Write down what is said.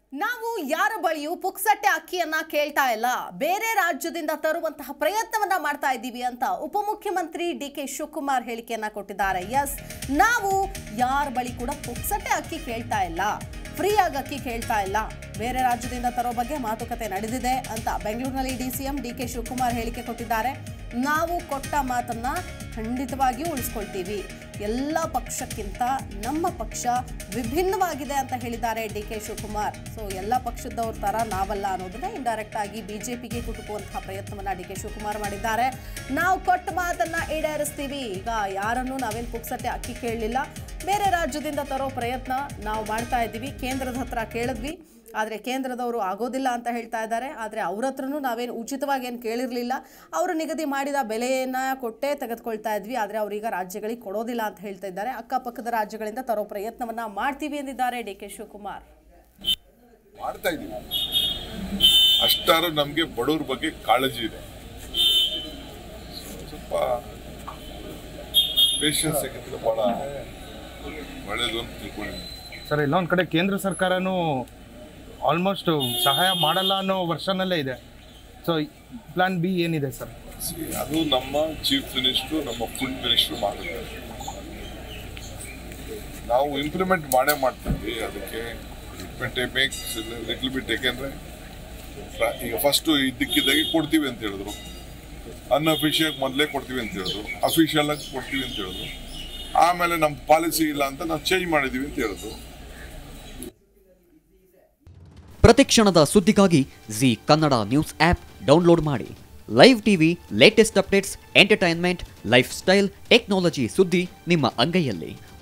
ನಾವು ಯಾರ ಬಳಿಯೂ ಪುಕ್ಸಟ್ಟೆ ಅಕ್ಕಿಯನ್ನ ಕೇಳ್ತಾ ಇಲ್ಲ ಬೇರೆ ರಾಜ್ಯದಿಂದ ತರುವಂತಹ ಪ್ರಯತ್ನವನ್ನ ಮಾಡ್ತಾ ಇದ್ದೀವಿ ಅಂತ ಉಪಮುಖ್ಯಮಂತ್ರಿ ಡಿ ಕೆ ಶಿವಕುಮಾರ್ ಹೇಳಿಕೆಯನ್ನ ಕೊಟ್ಟಿದ್ದಾರೆ ಎಸ್ ನಾವು ಯಾರ ಬಳಿ ಕೂಡ ಪುಕ್ಸಟ್ಟೆ ಅಕ್ಕಿ ಕೇಳ್ತಾ ಇಲ್ಲ ಫ್ರೀ ಆಗಿ ಅಕ್ಕಿ ಕೇಳ್ತಾ ಇಲ್ಲ ಬೇರೆ ರಾಜ್ಯದಿಂದ ತರೋ ಬಗ್ಗೆ ಮಾತುಕತೆ ನಡೆದಿದೆ ಅಂತ ಬೆಂಗಳೂರಿನಲ್ಲಿ D C M D K Shivakumar ಹೇಳಿಕೆ ಕೊಟ್ಟಿದ್ದಾರೆ ನಾವು ಕೊಟ್ಟ ಮಾತನ್ನ ಖಂಡಿತವಾಗಿಯೂ ಉಳಿಸ್ಕೊಳ್ತೀವಿ ಎಲ್ಲ ಪಕ್ಷಕ್ಕಿಂತ ನಮ್ಮ ಪಕ್ಷ ವಿಭಿನ್ನವಾಗಿದೆ ಅಂತ ಹೇಳಿದ್ದಾರೆ ಡಿ ಕೆ ಶಿವಕುಮಾರ್ ಸೊ ಎಲ್ಲ ಪಕ್ಷದವ್ರ ತರ ನಾವಲ್ಲ ಅನ್ನೋದನ್ನ ಇಂಡೈರೆಕ್ಟ್ ಆಗಿ ಬಿಜೆಪಿಗೆ ಕುಟುಕುವಂತಹ ಪ್ರಯತ್ನವನ್ನ ಡಿ ಕೆ ಶಿವಕುಮಾರ್ ಮಾಡಿದ್ದಾರೆ ನಾವು ಕೊಟ್ಟ ಮಾತನ್ನ ಈಡೇರಿಸ್ತೀವಿ ಈಗ ಯಾರನ್ನು ನಾವೇನು ಪುಕ್ಸಟ್ಟೆ ಅಕ್ಕಿ ಕೇಳಲಿಲ್ಲ ಬೇರೆ ರಾಜ್ಯದಿಂದ ತರೋ ಪ್ರಯತ್ನ ನಾವು ಮಾಡ್ತಾ ಇದ್ದೀವಿ ಕೇಂದ್ರದ ಹತ್ರ ಕೇಳಿದ್ವಿ ಆದರೆ ಕೇಂದ್ರದವರು ಆಗೋದಿಲ್ಲ ಅಂತ ಹೇಳ್ತಾ ಇದ್ದಾರೆ ಆದರೆ ಅವ್ರ ಹತ್ರನೂ ನಾವೇನು ಉಚಿತವಾಗಿ ಏನು ಕೇಳಿರಲಿಲ್ಲ ಅವರು ನಿಗದಿ ಮಾಡಿದ ಬೆಲೆಯನ್ನು ಕೊಟ್ಟೇ ತೆಗೆದುಕೊಳ್ತಾ ಇದ್ವಿ ಆದರೆ ಅವರೀಗ ರಾಜ್ಯಗಳಿಗೆ ಕೊಡೋದಿಲ್ಲ ಅಂತ ಹೇಳ್ತಾ ಇದ್ದಾರೆ ಅಕ್ಕಪಕ್ಕದ ರಾಜ್ಯಗಳಿಂದ ತರೋ ಪ್ರಯತ್ನವನ್ನ ಮಾಡ್ತೀವಿ ಎಂದಿದ್ದಾರೆ ಡಿ ಕೆ ಶಿವಕುಮಾರ್ ಮಾಡ್ತಾ ಇದೀವಿ ಅಷ್ಟಾರು ನಮಗೆ ಬಡವ್ರ ಬಗ್ಗೆ ಕಾಳಜಿ ಇದೆ ಸ್ವಲ್ಪ ಪೇಷನ್ಸ್ ಯಾಕಂದ್ರೆ ಬಹಳ ಒಳ್ಳೇದು ಅಂತ ತಿಳ್ಕೊಂಡಿದ್ದೀನಿ ಸರ್ ಎಲ್ಲೊಂದು ಕಡೆ ಕೇಂದ್ರ ಸರ್ಕಾರನೂ ಆಲ್ಮೋಸ್ಟ್ ಸಹಾಯ ಮಾಡಲ್ಲ ಅನ್ನೋ ವರ್ಷನಲ್ಲೇ ಇದೆ ಸೊ ಪ್ಲಾನ್ ಬಿ ಏನಿದೆ ಸರ್ See, ಅದು ನಮ್ಮ ಚೀಫ್ ಮಿನಿಸ್ಟ್ರು ನಮ್ಮ ಫುಡ್ ಮಿನಿಸ್ಟ್ರು ಮಾಡಿದ್ದಾರೆ ನಾವು ಇಂಪ್ಲಿಮೆಂಟ್ ಮಾಡೇ ಮಾಡ್ತೀವಿ ಅದಕ್ಕೆ ಇಂಪ್ಲಿಮೆಂಟ್ ಮೇಕ್ಸ್ ಲಿಟ್ಲ್ ಬಿಟ್ ಯಾಕೆಂದ್ರೆ ಪ್ರ- ಈಗ ಫಸ್ಟು ಇದ್ದಕ್ಕಿದ್ದಾಗೆ ಕೊಡ್ತೀವಿ ಅಂತ ಹೇಳಿದ್ರು ಅನ್ಅಫಿಷಿಯಲ್ ಮೊದಲೇ ಕೊಡ್ತೀವಿ ಅಂತ ಹೇಳಿದ್ರು ಅಫಿಷಿಯಲ್ ಆಗಿ ಕೊಡ್ತೀವಿ ಅಂತ ಹೇಳಿದ್ರು ಆಮೇಲೆ ನಮ್ಮ ಪಾಲಿಸಿ ಇಲ್ಲ ಅಂತ ನಾವು ಚೇಂಜ್ ಮಾಡಿದೀವಿ ಅಂತ ಹೇಳಿದ್ರು ಪ್ರತಿಕ್ಷಣದ ಸುದ್ದಿಗಾಗಿ Zee Kannada news app download ಮಾಡಿ live TV latest updates entertainment lifestyle technology ಸುದ್ದಿ ನಿಮ್ಮ ಅಂಗೈಯಲ್ಲಿ